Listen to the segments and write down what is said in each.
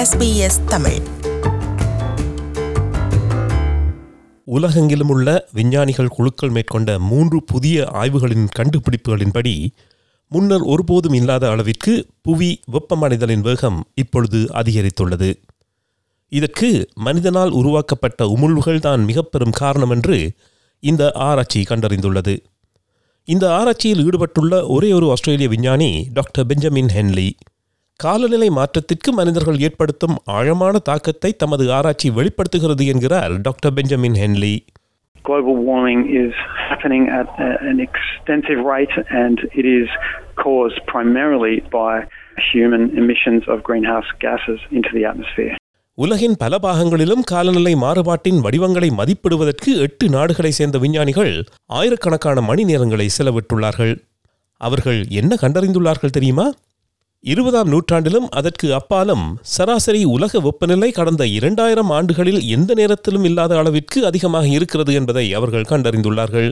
SBS Tamil உலகெங்கிலும் உள்ள விஞ்ஞானிகள் குழுக்கள் மேற்கொண்ட மூன்று புதிய ஆய்வுகளின் கண்டுபிடிப்புகளின்படி முன்னர் ஒருபோதும் இல்லாத அளவிற்கு புவி வெப்பமடைதலின் வேகம் இப்பொழுது அதிகரித்துள்ளது இதற்கு மனிதனால் உருவாக்கப்பட்ட உமிழ்வுகள் தான் மிக பெரும் காரணம் என்று இந்த ஆராய்ச்சி கண்டறிந்துள்ளது இந்த ஆராய்ச்சியில் ஈடுபட்டுள்ள ஒரே ஒரு ஆஸ்திரேலிய விஞ்ஞானி டாக்டர் பெஞ்சமின் ஹென்லி காலநிலை மாற்றத்திற்கு மனிதர்கள் ஏற்படுத்தும் ஆழமான தாக்கத்தை தமது ஆராய்ச்சி வெளிப்படுத்துகிறது என்கிறார் doctor Benjamin Henley global warming is happening at a, an extensive rate and it is caused primarily by human emissions of greenhouse gases into the atmosphere. உலகின் பல பாகங்களிலும் காலநிலை மாறுபாட்டின் வடிவங்களை மதிப்பிடுவதற்கு எட்டு நாடுகளைச் சேர்ந்த விஞ்ஞானிகள் ஆயிரக்கணக்கான மணி நேரங்களை செலவிட்டுள்ளார்கள் அவர்கள் என்ன கண்டறிந்துள்ளார்கள் தெரியுமா இருபதாம் நூற்றாண்டிலும் அதற்கு அப்பாலும் சராசரி உலக வெப்பநிலை கடந்த இரண்டாயிரம் ஆண்டுகளில் எந்த நேரத்திலும் இல்லாத அளவிற்கு அதிகமாக இருக்கிறது என்பதை அவர்கள் கண்டறிந்துள்ளார்கள்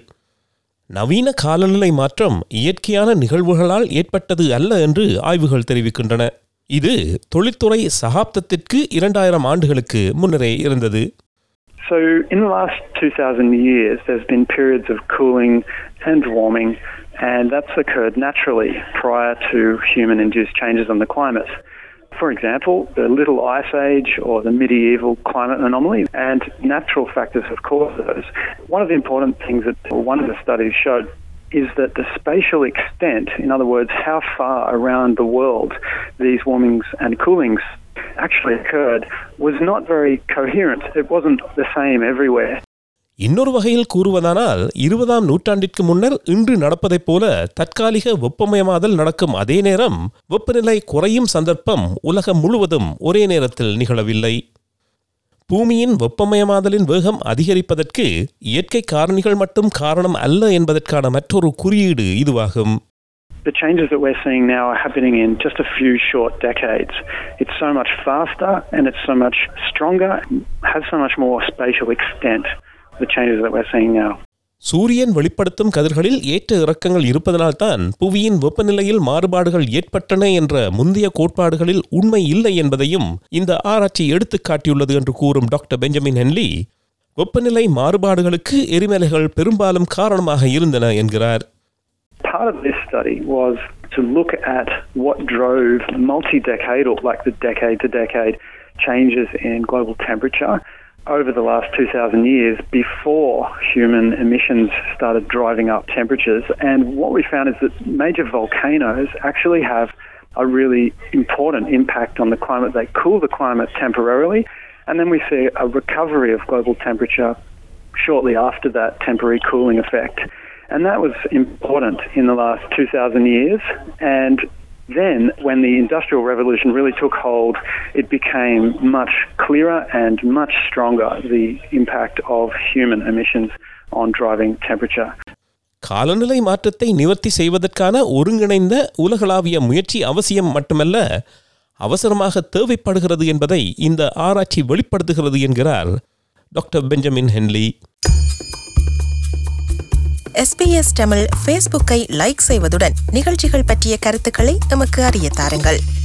நவீன காலநிலை மாற்றம் இயற்கையான நிகழ்வுகளால் ஏற்பட்டது அல்ல என்று ஆய்வுகள் தெரிவிக்கின்றன இது தொழில்துறை சகாப்தத்திற்கு இரண்டாயிரம் ஆண்டுகளுக்கு முன்னரே இருந்தது So, in the last 2000 years, there's been periods of cooling and warming, and that's occurred naturally prior to human induced changes on the climate. For example, the Little Ice Age or the medieval climate anomaly, and natural factors have caused those. One of the important things that one of the studies showed is that the spatial extent, in other words, how far around the world these warmings and coolings actually occurred, was not very coherent. It wasn't the same everywhere. இன்னொரு வகையில் கூறுவதானால் இருபதாம் நூற்றாண்டிற்கு முன்னர் இன்று நடப்பதைப் போல தற்காலிக வெப்பமயமாதல் நடக்கும் அதே நேரம் வெப்பநிலை குறையும் சந்தர்ப்பம் உலகம் முழுவதும் ஒரே நேரத்தில் நிகழவில்லை பூமியின் வெப்பமயமாதலின் வேகம் அதிகரிப்பதற்கு இயற்கை காரணிகள் மட்டும் காரணம் அல்ல என்பதற்கான மற்றொரு குறியீடு இதுவாகும் The changes that we're seeing now are happening in just a few short decades. It's so much faster and it's so much stronger, has so much more spatial extent, the changes that we're seeing now. சூரியன் வெளிப்படுத்தும் கதிர்களில் ஏற்ற இறக்கங்கள் இருப்பதனால்தான் புவியின் வெப்பநிலையில் மாறுபாடுகள் ஏற்பட்டன என்ற முந்தைய கோட்பாடுகளில் உண்மை இல்லை என்பதையும் இந்த ஆராய்ச்சி எடுத்துக் காட்டியுள்ளது என்று கூறும் டாக்டர் பெஞ்சமின் ஹென்லி வெப்பநிலை மாறுபாடுகளுக்கு எரிமலைகள் பெரும்பாலும் காரணமாக இருந்தன என்கிறார் Part of this study was to look at what drove multi-decadal, like the decade to decade changes in global temperature over the last 2,000 years before human emissions started driving up temperatures. And what we found is that major volcanoes actually have a really important impact on the climate. They cool the climate temporarily, and then we see a recovery of global temperature shortly after that temporary cooling effect. And that was important in the last 2,000 years. And then, when the Industrial Revolution really took hold, it became much clearer and much stronger the impact of human emissions on driving temperature. காலநிலை மாற்றத்தை நிவர்த்தி செய்வதற்கான ஒருங்கிணைந்த உலகளாவிய முயற்சி அவசியம் மட்டுமல்ல அவசரமாக தேவைப்படுகிறது என்பதை இந்த ஆராய்ச்சி வெளிப்படுத்துகிறது என்கிறார் doctor Benjamin Henley SBS Tamil ஃபேஸ்புக்கை லைக் செய்வதுடன் நிகழ்ச்சிகள் பற்றிய கருத்துக்களை எமக்கு அறிய தாருங்கள்